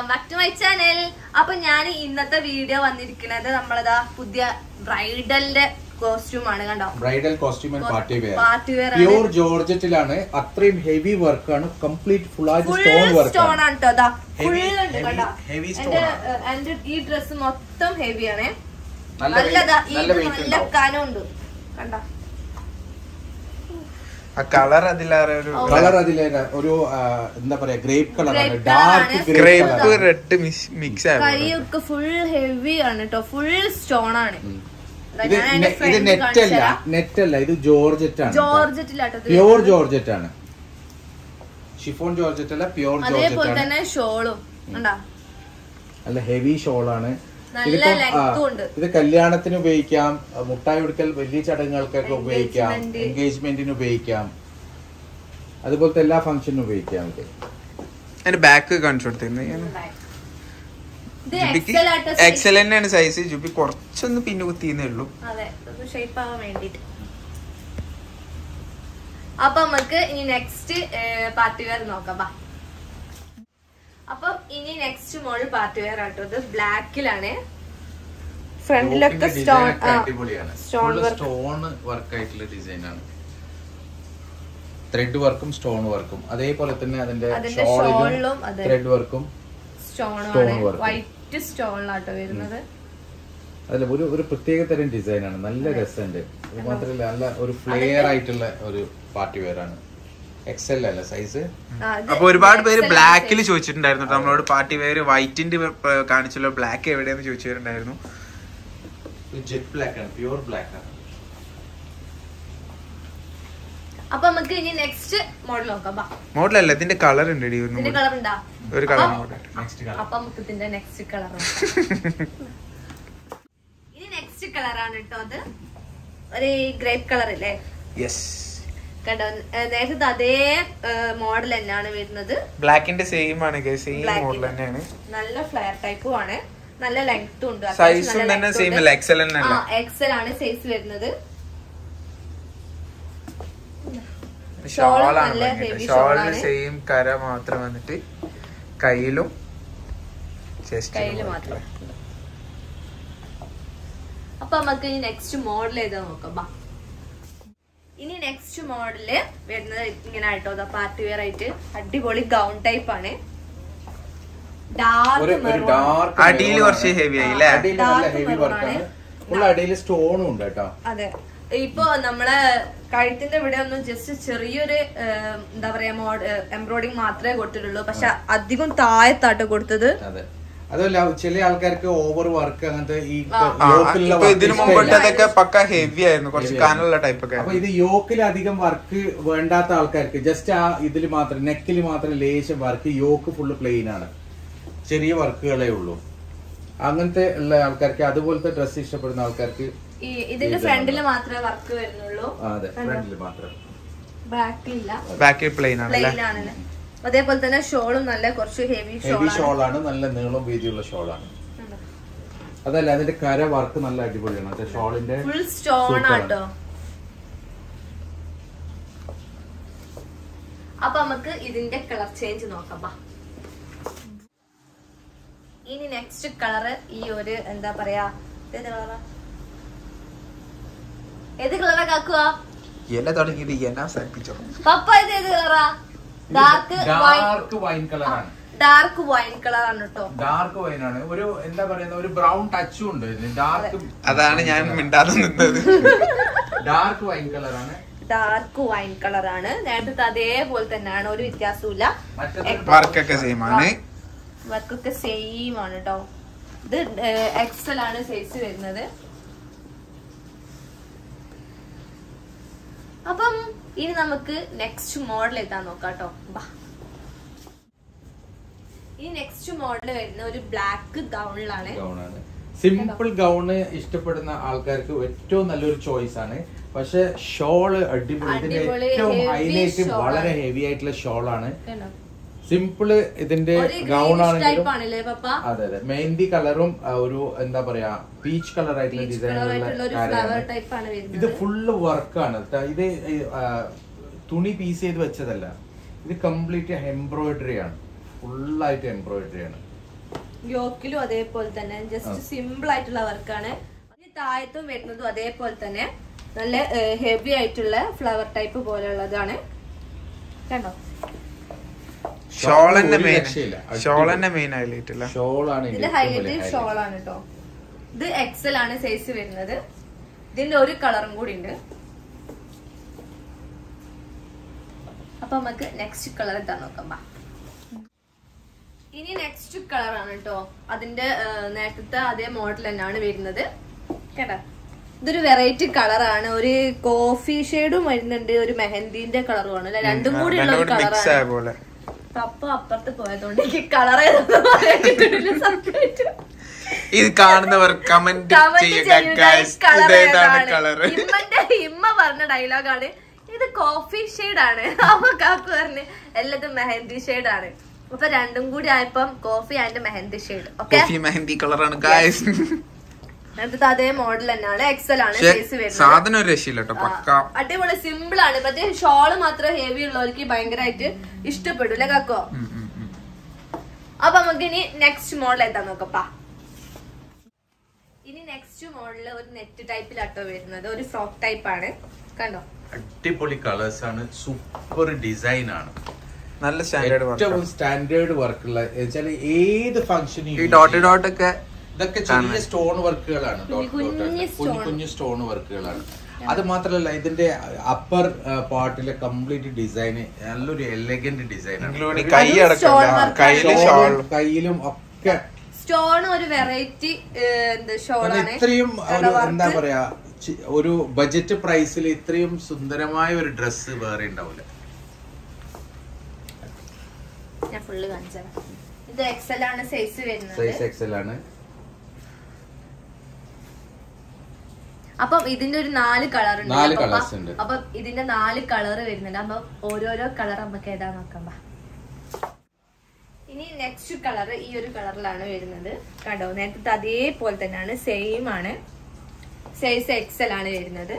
Back to my channel അപ്പൊ ഞാൻ ഇന്നത്തെ വീഡിയോ വന്നിരിക്കുന്നത് നമ്മളതാ പുതിയ ബ്രൈഡലിന്റെ കോസ്റ്റ്യൂം ആണ് കണ്ടോ bridal costume and party wear party wear ആണ് പ്യൂർ ജോർജറ്റിലാണ് അത്രയും ഹെവി വർക്ക് ആണ് കംപ്ലീറ്റ് ഫുൾ ആയിട്ട് ഫുൾ സ്റ്റോൺ വർക്ക് സ്റ്റോൺ ആണ് ആണ് കേട്ടോ അതാ ഫുൾ Heavy- ഉണ്ട് heavy- കണ്ടോ heavy stone എന്റെ ആണ്. ഏഹ്, എന്റെ ഈ ഡ്രസ് മൊത്തം ഹെവി ആണ് നല്ല നല്ലതാ weight- ഈ നല്ല ഇത് weight നല്ല ഉണ്ടാവും. കനം ഉണ്ട് കണ്ടോ ആ കളർ അതിലേറെ ഒരു കളർ അതിലെ ഒരു ആ, എന്താ പറയാ ഗ്രേപ്പ് കളറാണ് Grape ഡാർക്ക് colour ആണ്. ഗ്രേപ്പ് ഗ്രേപ്പ് റെഡ് മിക്സ് ആയിരുന്നു കൈയൊക്കെ ഫുൾ ഹെവി ആണ് കേട്ടോ ഫുൾ സ്റ്റോൺ ആണ് ദാ ഇത് ഞാൻ എന്റെ നെ- ഇത് friend നെറ്റ് കാണിച്ചു അല്ല തരാം. നെറ്റ് അല്ല ഇത് ജോർജറ്റ് ആണ് ജോർജറ്റിലാട്ടോ ഇത് പ്യൂർ വരുന്നത്. ജോർജറ്റ് ആണ് ഷിഫോൺ ജോർജറ്റ് അല്ല പ്യൂർ അതേപോലെ ജോർജറ്റ് ആണ് തന്നെ ഷോളും കണ്ടാ നല്ല ഹെവി ഷോൾ ആണ് നല്ല ഇതിപ്പം, ആ, length ഉണ്ട്. ഇത് കല്യാണത്തിന് ഉപയോഗിക്കാം ആ, മുട്ടായി കൊടുക്കൽ വലിയ ചടങ്ങുകൾക്കൊക്കെ ഉപയോഗിക്കാം Engagement. എൻഗേജ്മെന്റിന് ഉപയോഗിക്കാം അതുപോലത്തെ എല്ലാ ഫംഗ്ഷനും ഉപയോഗിക്കാം ഇത് അതിന്റെ ബാക്ക് കാണിച്ചു കൊടുത്തിരുന്നു ഇത് ജുബിക്ക് എക്സൽ ആട്ടോ എക്സൽ തന്നെയാണ് സൈസ് ജുബി കുറച്ചൊന്ന് പിന്നെ കുത്തിന്നേ ഉള്ളൂ അതെ ഒന്ന് ഷേപ്പ് ആവാൻ വേണ്ടിട്ട് അപ്പൊ നമുക്ക് ഇനി നെക്സ്റ്റ് പാർട്ടി വെയർ നോക്കാം ബാ അപ്പൊ ഇനി നെക്സ്റ്റ് മോഡൽ പാർട്ടി വെയർ ആട്ടോ ഇത് ബ്ലാക്കിലാണ് ഫ്രണ്ടിലൊക്കെ stone stone work stone work ആയിട്ടുള്ള ഡിസൈൻ ആണ് ത്രെഡ് വർക്കും സ്റ്റോൺ വർക്കും അതേപോലെ തന്നെ അതിന്റെ അതിന്റെ ഷോളിലും ഷോളിലും അതെ. ത്രെഡ് വർക്കും സ്റ്റോൺ Stone ആണ് work. വൈറ്റ് സ്റ്റോണിലാട്ടോ വരുന്നത് അതിൽ ഒരു ഒരു പ്രത്യേക തരം ഡിസൈൻ ആണ് നല്ല രസമുണ്ട് അത് മാത്രമല്ല നല്ല ഒരു ഫ്ലെയർ ആയിട്ടുള്ള ഒരു പാർട്ടി വെയർ ആണ് എക്സൽ അല്ല സൈസ് ആ, ഇത് അപ്പൊ ഒരുപാട് പേര് XL ബ്ലാക്കിൽ size. ചോദിച്ചിട്ടുണ്ടായിരുന്നു കേട്ടോ. നമ്മളോട് പാർട്ടി വേര് വൈറ്റിന്റെ കാണിച്ചല്ലോ ബ്ലാക്ക് എവിടെയെന്ന് ചോദിച്ചിട്ടുണ്ടായിരുന്നു ജെറ്റ് ബ്ലാക്ക് ആണ് പ്യൂർ ബ്ലാക്ക് ആണ് അപ്പൊ നമുക്ക് ഇനി നെക്സ്റ്റ് മോഡൽ നോക്കാം ബാ മോഡലല്ല ഇതിന്റെ കളർ ഉണ്ട് ഇടി ഒന്നും ഇതിന്റെ കൂടി. കളർ ഉണ്ടാ ഒരു കളർ അപ്പൊ- മോഡൽ നെക്സ്റ്റ് കളർ അപ്പൊ നമുക്ക് ഇതിന്റെ നെക്സ്റ്റ് കളർ ഇനി നെക്സ്റ്റ് കളർ ആണ് കേട്ടോ അത് ഒരു ഗ്രേപ്പ് കളർ അല്ലേ യെസ് കണ്ടോ ഏ, നേരത്തെ അതേ മോഡൽ തന്നെയാണ് വരുന്നത് ബ്ലാക്കിന്റെ സെയിം ആണ് സെയിം Black മോഡൽ ന്റെ. തന്നെയാണ് നല്ല ഫ്ലെയർ ടൈപ്പും ആണ് നല്ല ലെങ്ത്തും ഉണ്ട് സൈസും തന്നെ സെയിം അല്ല എക്സൽ തന്നെ അല്ല എക്സൽ ആണ് സൈസ് വരുന്നത് ഷോൾ shawl ആണ് നല്ല heavy shawl ഷോളിന് ആണ്. സെയിം കര മാത്രം വന്നിട്ട് കയ്യിലും കയ്യില് ചെസ്റ്റിലും മാത്രം അപ്പൊ നമുക്ക് ഇനി നെക്സ്റ്റ് മോഡൽ ഏതാ നോക്കാം ബാ ഇനി നെക്സ്റ്റ് മോഡല് വരുന്നത് ഇങ്ങനെ ആയിട്ടോ പാർട്ടി വെയർ ആയിട്ട് അടിപൊളി ഗൗൺ ടൈപ്പ് ആണ് ഒരു ഡാർക്ക് ഒരു മെറൂൺ ഡാർക്ക് അടിയിൽ കുറച്ച് heavy ആയി അല്ലേ? അടിയിൽ നല്ല Dark ഹെവി maroon വർക്കാണ് ആണ്. ഫുൾ അടിയിൽ സ്റ്റോണും ഉണ്ട് കേട്ടോ അതെ ഇപ്പൊ നമ്മളെ കഴുത്തിന്റെ ഇവിടെ ഒന്നും ജസ്റ്റ് ചെറിയൊരു ഏഹ്, എന്താ പറയാ മോഡ് എംബ്രോയിഡിങ് മാത്രമേ കൊടുത്തിട്ടുള്ളൂ പക്ഷെ അധികം താഴത്താട്ടോ കൊടുത്തത് അതെ അതല്ല ചില ആൾക്കാർക്ക് ഓവർ വർക്ക് അങ്ങനത്തെ ഈ ആ. ആ, യോക്കിലുള്ള ഇപ്പൊ work ഇതിനു ഇഷ്ടമില്ല. മുമ്പട്ടതൊക്കെ പക്ക ഹെവി ആയിരുന്നു കുറച്ച് Heavy ആയിരുന്നു. കാനുള്ള ടൈപ്പ് ഒക്കെ അപ്പൊ ആയിരുന്നു. ഇത് യോക്കിൽ അധികം വർക്ക് വേണ്ടാത്ത ആൾക്കാർക്ക് ജസ്റ്റ് ആ ഇതിൽ മാത്രം നെക്കിൽ മാത്രം ലേശം വർക്ക് യോക്ക് ഫുള്ള് പ്ലെയിൻ ആണ് ചെറിയ വർക്കുകളേ ഉള്ളൂ അങ്ങനത്തെ ഉള്ള ആൾക്കാർക്ക് അതുപോലത്തെ ഡ്രസ്സ് ഇഷ്ടപ്പെടുന്ന ആൾക്കാർക്ക് ഈ ഇതിന്റെ ഫ്രണ്ടിൽ മാത്രമേ വർക്ക് വരുന്നുള്ളൂ ആ, അതെ ഫ്രണ്ടിൽ മാത്രം ബാക്കിലില്ല ബാക്കിൽ പ്ലെയിൻ ആണല്ലേ പ്ലെയിൻ ആണല്ലേ അതേപോലെ തന്നെ ഷോളും നല്ല കുറച്ച് ഹെവി ഹെവി ഷോളാണ് ഷോളാണ് നല്ല നീളം വീതിയുള്ള ഷോളാണ് അതല്ല അതിന്റെ കര വർക്ക് നല്ല അടിപൊളിയാണ് മറ്റേ ഷോളിന്റെ ഫുൾ സ്റ്റോൺ Super ആണ്. ആട്ടോ അപ്പൊ നമുക്ക് ഇതിന്റെ കളർ ചേഞ്ച് നോക്കാം ബാ. ഇനി നെക്സ്റ്റ് കളറ് ഈ ഒരു എന്താ പറയാ ഇത് ഏത് കളറാ ഏത് കളറാ കാക്കുക എന്നെ തുടങ്ങിയത് എന്നെ അവസാനിപ്പിച്ചോ പപ്പ ഇത് ഏത് കളറാ ഡാർക്ക് ഡാർക്ക് വൈൻ കളറാണ് ഡാർക്ക് വൈൻ കളറാണ് കേട്ടോ ഡാർക്ക് വൈൻ ആണ് ഒരു എന്താ പറയുന്ന ഒരു ബ്രൗൺ ടച്ചും ഉണ്ട് ഡാർക്ക് അതാണ് ഞാൻ മിണ്ടാതെ നിന്നത് ഡാർക്ക് വൈൻ കളറാണ് ഡാർക്ക് വൈൻ കളറാണ് നേരത്തെ അതേപോലെ തന്നെയാണ് ഒരു വ്യത്യാസമില്ല മറ്റേത് വർക്കൊക്കെ സെയിം ആണ് വർക്കൊക്കെ സെയിം ആണ് കേട്ടോ ഇത് എക്സൽ ആണ് സൈസ് വരുന്നത് അപ്പം ഇനി നമുക്ക് നെക്സ്റ്റ് മോഡൽ ഏതാ നോക്കാം കേട്ടോ ബാ ഈ നെക്സ്റ്റ് മോഡൽ വരുന്ന ഒരു ബ്ലാക്ക് ഗൗണിലാണ് ഗൗണാണ് സിമ്പിൾ ഗൗണ് ഇഷ്ടപ്പെടുന്ന ആൾക്കാർക്ക് ഏറ്റവും നല്ലൊരു ചോയ്സ് ആണ് പക്ഷെ ഷോള് അടിപൊളി ഇതിന്റെ അടിപൊളി, ഏറ്റവും heavy ഹൈലൈറ്റ് shawl വളരെ ആണ്. ഹെവി ആയിട്ടുള്ള ഷോളാണ് കണ്ടോ? സിമ്പിള് ഇതിന്റെ ഒരു ഗൗൺ greenish ആണെങ്കിലും type ആണല്ലേ പപ്പ അതെ അതെ മെഹന്തി കളറും ആ, ഒരു എന്താ പറയാ പീച്ച് കളർ ആയിട്ടുള്ള പീച്ച് ഡിസൈൻ കളർ ആയിട്ടുള്ള ഒരു ഫ്ലവർ ടൈപ്പ് ആണ് ഇത് വരുന്നത് ഫുള്ള് വർക്കാണ് ഇത് ഈ, ആ, തുണി പീസ് ചെയ്ത് വെച്ചതല്ല ഇത് കംപ്ലീറ്റ് എംബ്രോയിഡറി ആണ് ഫുള്ളായിട്ട് എംബ്രോയിഡറി ആണ് യോക്കിലും അതേപോലെ തന്നെ ജസ്റ്റ് സിമ്പിൾ ആയിട്ടുള്ള വർക്കാണ് ഇനി താഴത്തും വരുന്നതും അതേപോലെ തന്നെ നല്ല ഹെവി ആയിട്ടുള്ള ഫ്ലവർ ടൈപ്പ് പോലെയുള്ളതാണ് കണ്ടോ ഷോൾ തന്നെ ഒരു മെയിൻ രക്ഷയില്ല. ഷോൾ തന്നെ മെയിൻ ഹൈലൈറ്റ് അല്ല ഷോളാണ് ഇതിന്റെ ഹൈലൈറ്റ് ഷോൾ ആണ് കേട്ടോ ഇത് എക്സൽ ആണ് സൈസ് വരുന്നത് ഇതിന്റെ ഒരു കളറും കൂടി ഉണ്ട് അപ്പൊ നമുക്ക് നെക്സ്റ്റ് കളർ എന്താ നോക്കാം ബാ. ഇനി നെക്സ്റ്റ് കളർ ആണ് കേട്ടോ അതിന്റെ ആ, നേരത്തെ അതേ മോഡൽ തന്നെയാണ് വരുന്നത് കേട്ടോ ഇതൊരു വെറൈറ്റി കളറാണ് ഒരു കോഫി ഷെയ്ഡും വരുന്നുണ്ട് ഒരു മെഹന്തിന്റെ കളറും ആണ് അല്ലെ രണ്ടും കൂടി ഉള്ള ഒരു മിക്സ് ആയ കളറാണ് പോലെ പപ്പ അപ്പുറത്ത് പോയതുകൊണ്ട് എനിക്ക് കളർ ഏതാണെന്ന് പറയാൻ കിട്ടുന്നില്ല സെപ്പറേറ്റ് ഇത് കാണുന്നവർ കമന്റ് കമന്റ് ചെയ്യുക guys. ഇതേതാണ് കളർ ഇമ്മന്റെ ഇമ്മ പറഞ്ഞ ഡയലോഗാണ് ഇത് കോഫി ഷെയ്ഡ് ആണ് അപ്പൊ കാക്കു പറഞ്ഞ് എല്ലാതും മെഹന്തി ഷെയ്ഡ് ആണ് അപ്പൊ രണ്ടും കൂടി ആയപ്പം coffee and mehndi shade okay coffee mehndi കളറാണ് ഗായ്സ് അടുത്തത് അതേ മോഡൽ തന്നെയാണ് എക്സൽ ആണ് പക്ഷെ സൈസ് വരുന്നത് സാധനം ഒരു രക്ഷയില്ല കേട്ടോ പക്ക ആ, അടിപൊളി സിമ്പിൾ ആണ് മറ്റേ ഷോള് മാത്രം ഹെവി ഉള്ളവർക്ക് ഭയങ്കരമായിട്ട് ഇഷ്ടപ്പെടും അല്ലെ കാക്കോ ഉം, ഉം, ഉം. അപ്പൊ നമുക്ക് ഇനി നെക്സ്റ്റ് മോഡൽ എന്താ നോക്കപ്പാ ഇനി നെക്സ്റ്റ് മോഡല് ഒരു നെറ്റ് ടൈപ്പിലാട്ടോ വരുന്നത് ഒരു ഫ്രോക്ക് ടൈപ്പ് ആണ് കണ്ടോ അടിപൊളി കളേഴ്സ് ആണ് സൂപ്പർ ഡിസൈൻ ആണ് നല്ല സ്റ്റാൻഡേർഡ് ഏറ്റവും സ്റ്റാൻഡേർഡ് വർക്കുള്ള വെച്ചാൽ ഏത് ഫംഗ്ഷനും ഈ ഡോട്ട് ഡോട്ട് ഒക്കെ ഇതൊക്കെ ചെറിയ സ്റ്റോൺ വർക്കുകളാണ് കുഞ്ഞു കുഞ്ഞു കുഞ്ഞു stone. കുഞ്ഞു സ്റ്റോൺ വർക്കുകളാണ് അത് മാത്രമല്ല ഇതിന്റെ അപ്പർ പാർട്ടിലെ കംപ്ലീറ്റ് ഡിസൈൻ നല്ലൊരു എലഗന്റ് ഡിസൈൻ ഇൻക്ലൂഡിങ് കൈ അതും stone അടക്കം work കയ്യില് ഷോൾ കയ്യിലും ഒക്കെ സ്റ്റോൺ ഒരു വെറൈറ്റി എന്ത് അത് ഷോളാണ് ഇത്രയും ഒരു എന്താ പറയാ ചി- ഒരു ബജറ്റ് പ്രൈസിൽ ഇത്രയും സുന്ദരമായ ഒരു ഡ്രസ്സ് വേറെ ഉണ്ടാവില്ല ഞാൻ ഫുള്ള് കാണിച്ചത് ഇത് എക്സൽ ആണ് സൈസ് വരുന്നത് സൈസ് എക്സൽ ആണ് അപ്പം ഇതിന്റെ ഒരു നാല് കളർ ഉണ്ട് നാല് അപ്പൊ colours ഉണ്ട്. അപ്പൊ ഇതിന്റെ നാല് കളർ വരുന്നുണ്ട് അപ്പൊ ഓരോരോ കളർ നമുക്ക് ഏതാ നോക്കാം ബാ. ഇനി നെക്സ്റ്റ് കളർ ഈ ഒരു കളറിലാണ് വരുന്നത് കണ്ടോ നേരത്തെ അതേപോലെ തന്നെയാണ് സെയിം ആണ് സൈസ് എക്സൽ ആണ് വരുന്നത്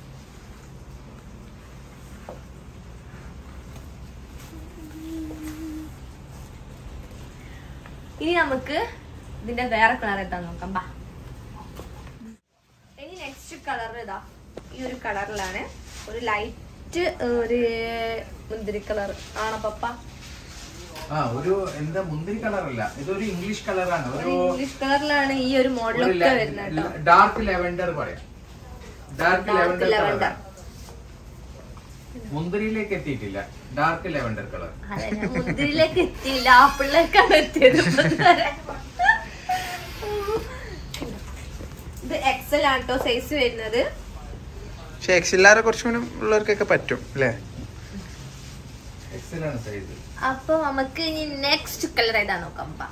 ഇനി നമുക്ക് ഇതിന്റെ വേറെ കളർ എന്താ നോക്കാം ബാ ഇനി നെക്സ്റ്റ് കളർ ഇതാ ഈ ഒരു കളറിലാണ് ഒരു ലൈറ്റ് ഒരു മുന്തിരി കളർ ആണോ പപ്പ ആ ഒരു എന്താ മുന്തിരി കളറല്ല ഇതൊരു ഇംഗ്ലീഷ് കളറാണ് ഒരു ഒരു ഇംഗ്ലീഷ് കളറിലാണ് ഈ ഒരു മോഡലൊക്കെ വരുന്നത് കേട്ടോ ഡാർക്ക് ലെവൻഡർ പറയാം ഡാർക്ക് Dark ലെവൻഡർ lavender. കളർ മുന്തിരിയിലേക്ക് എത്തിയിട്ടില്ല ഡാർക്ക് ലെവൻഡർ കളർ അതെ ഞാൻ മുന്തിരിയിലേക്ക് എത്തിയില്ല ആപ്പിളിലേക്കാണ് എത്തിയത് ഇതുവരെ. ഇത് എക്സൽ ആണ് കേട്ടോ സൈസ് വരുന്നത് പക്ഷെ എക്സില്ലാറെ കുറച്ചുകൂടി ഉള്ളവർക്കൊക്കെ പറ്റും അല്ലേ എക്സലാണ് സൈസ് അപ്പൊ നമുക്ക് ഇനി നെക്സ്റ്റ് കളർ ഏതാ നോക്കാം ബാ.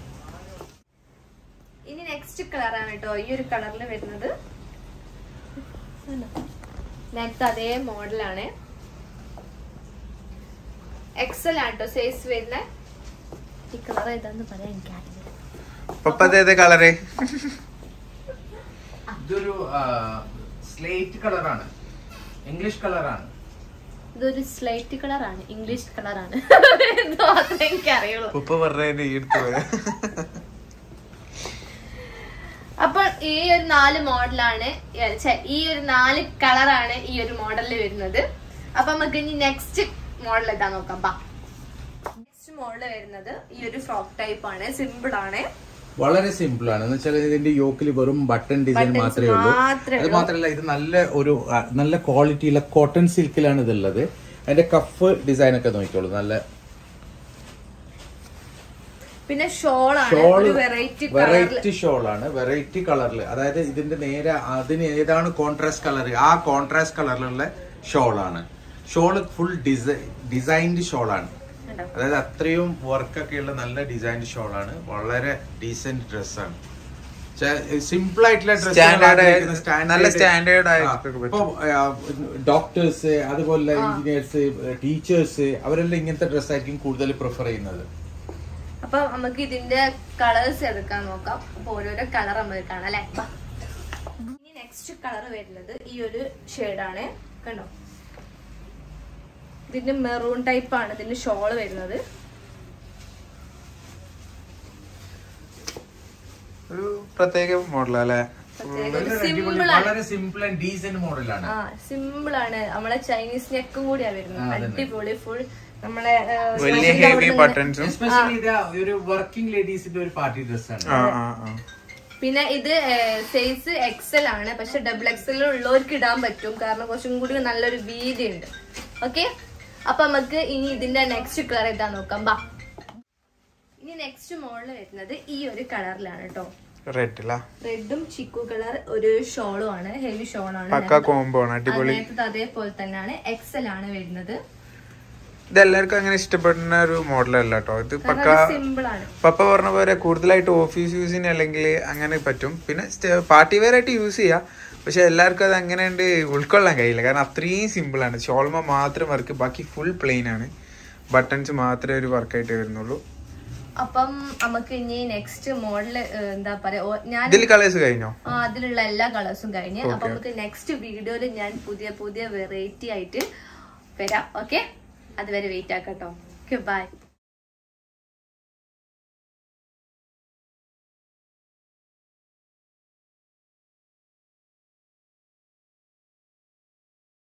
ഇനി നെക്സ്റ്റ് കളറാണ് കേട്ടോ ഈ ഒരു കളറിൽ വരുന്നത് നേരത്തെ അതേ മോഡലാണ് എക്സൽ ആണ് കേട്ടോ സൈസ് വരുന്ന ഈ കളർ ഏതാന്ന് പറയാൻ എനിക്കറിയില്ല പപ്പത്തെ കളറ് ഇതൊരു സ്ലേറ്റ് കളറാണ് ഇംഗ്ലീഷ് കളറാണ് ഇതൊരു സ്ലൈറ്റ് കളറാണ് ഇംഗ്ലീഷ് കളറാണ് ഇത് മാത്രമേ എനിക്കറിയുള്ളൂ ഉപ്പ പറഞ്ഞതിന് ഈ എടുത്തു പോയത് അപ്പോൾ ഈ ഒരു നാല് മോഡലാണ് ഈ ഒരു നാല് കളറാണ് ഈ ഒരു മോഡലിൽ വരുന്നത് അപ്പൊ നമുക്ക് ഇനി നെക്സ്റ്റ് മോഡൽ എന്താ നോക്കാം ബാ നെക്സ്റ്റ് മോഡൽ വരുന്നത് ഈ ഒരു ഫ്രോക്ക് ടൈപ്പ് ആണ് സിമ്പിൾ ആണ് വളരെ സിമ്പിൾ ആണ് എന്ന് വെച്ചാൽ ഇതിന്റെ യോക്കിൽ വെറും ബട്ടൺ ഡിസൈൻ Buttons മാത്രമേ ഉള്ളൂ മാത്രമേ അത് മാത്രമല്ല ഇത് നല്ല ഒരു ആ, നല്ല ക്വാളിറ്റിയുള്ള കോട്ടൺ സിൽക്കിലാണ് ഇതുള്ളത് അതിന്റെ കഫ് ഡിസൈൻ ഒക്കെ നോക്കിക്കോളൂ നല്ല പിന്നെ ഷോൾ ആണ് ഷോൾ ഒരു വെറൈറ്റി കളറിൽ വെറൈറ്റി ഷോൾ ആണ് വെറൈറ്റി കളറിൽ അതായത് ഇതിന്റെ നേരെ അതിന് ഏതാണ് കോൺട്രാസ്റ്റ് കളർ ആ കോൺട്രാസ്റ്റ് കളറിലുള്ള ഷോൾ ആണ് shawl full design designed shawl ആണ് അതായത് അത്രയും വർക്കൊക്കെ ഉള്ള നല്ല ഡിസൈൻഡ് ഷോൾ ആണ് വളരെ ഡീസെന്റ് ഡ്രസ്സാണ് സിമ്പിൾ ആയിട്ടുള്ള Standard ആയ- നല്ല standard ആയ ഇതൊക്കെ ഇപ്പൊ ഡോക്ടേഴ്സ് അതുപോലെ എഞ്ചിനീയേഴ്സ് ടീച്ചേഴ്സ് അവരെല്ലാം ഇങ്ങനത്തെ ഡ്രസ്സായിരിക്കും കൂടുതൽ പ്രിഫർ ചെയ്യുന്നത് അപ്പൊ നമുക്ക് ഇതിന്റെ കളേഴ്സ് എടുക്കാൻ നോക്കാം അപ്പൊ ഓരോരോ കളർ നമുക്ക് കാണാം അല്ലെ ഇനി നെക്സ്റ്റ് കളർ വരുന്നത് ഈ ഒരു ഷെയ്ഡാണ് കണ്ടോ ഇതിന്റെ മെറൂൺ ടൈപ്പ് ആണ് ഇതിന്റെ ഷോൾ വരുന്നത് ഒരു പ്രത്യേക മോഡലല്ലേ സിമ്പിൾ ആണ് വളരെ സിമ്പിൾ ആൻഡ് ഡീസന്റ് മോഡലാണ് ആ സിമ്പിൾ ആണ് നമ്മളെ ചൈനീസ് നെക്കും കൂടിയാ വരുന്നത് അടിപൊളി ഫുൾ നമ്മളെ ആ, വലിയ സ്പെഷ്യൽ ഹെവി അവിടുന്ന് ബട്ടൺസും എസ്പെഷ്യലി ഇത് ഒരു വർക്കിംഗ് ലേഡീസിന്റെ ഒരു പാർട്ടി ഡ്രസ്സാണ് ആ ആ ആ പിന്നെ ഇത് സൈസ് എക്സൽ ആണ് പക്ഷെ ഡബിൾ എക്സൽ ഉള്ളവർക്ക് ഇടാൻ പറ്റും കാരണം കുറച്ചും കൂടി നല്ലൊരു വീതി ഉണ്ട് ഓക്കെ അപ്പൊ നമുക്ക് ഇനി ഇതിന്റെ നെക്സ്റ്റ് കളർ ഏതാ നോക്കാം ബാ ഇനി നെക്സ്റ്റ് മോഡൽ വരുന്നത് ഈ ഒരു കളറിലാണ് കേട്ടോ റെഡ് അല്ല റെഡും ചിക്കു കളർ ഒരു ഷോളും ആണ് ഹെവി ഷോളാണ് പക്ക കോംബോ ആണ് അടിപൊളി നേരത്തെ അതേപോലെ തന്നെയാണ് എക്സൽ ആണ് വരുന്നത് ഇത് എല്ലാവർക്കും അങ്ങനെ ഇഷ്ടപ്പെടുന്ന ഒരു മോഡലല്ല കേട്ടോ ഇത് പക്ക സിമ്പിൾ ആണ് പപ്പ പറഞ്ഞ പോലെ കൂടുതലായിട്ട് ഓഫീസ് യൂസിന് അല്ലെങ്കിൽ അങ്ങനെ പറ്റും പിന്നെ പാർട്ടി വെയർ ആയിട്ട് യൂസ് ചെയ്യാം പക്ഷെ എല്ലാവർക്കും അത് അങ്ങനെ ഉണ്ട് ഉൾക്കൊള്ളാൻ കഴിയില്ല കാരണം അത്രയും സിമ്പിൾ ആണ് ഷോൾമ മാത്രം വർക്ക് ബാക്കി ഫുൾ പ്ലെയിൻ ആണ് ബട്ടൺസ് മാത്രമേ ഒരു വർക്കായിട്ട് വരുന്നുള്ളൂ അപ്പം നമുക്ക് ഇനി നെക്സ്റ്റ് മോഡല് എന്താ പറയാ ഓ- ഞാൻ ഇതിൽ കളേഴ്സ് കഴിഞ്ഞോ ആ, അതിലുള്ള എല്ലാ കളേഴ്സും കഴിഞ്ഞ് അപ്പൊ നമുക്ക് നെക്സ്റ്റ് വീഡിയോയിൽ ഞാൻ പുതിയ പുതിയ വെറൈറ്റി ആയിട്ട് വരാം ഓക്കെ അതുവരെ വെയിറ്റ് ആക്കട്ടോ ഓക്കെ ബൈ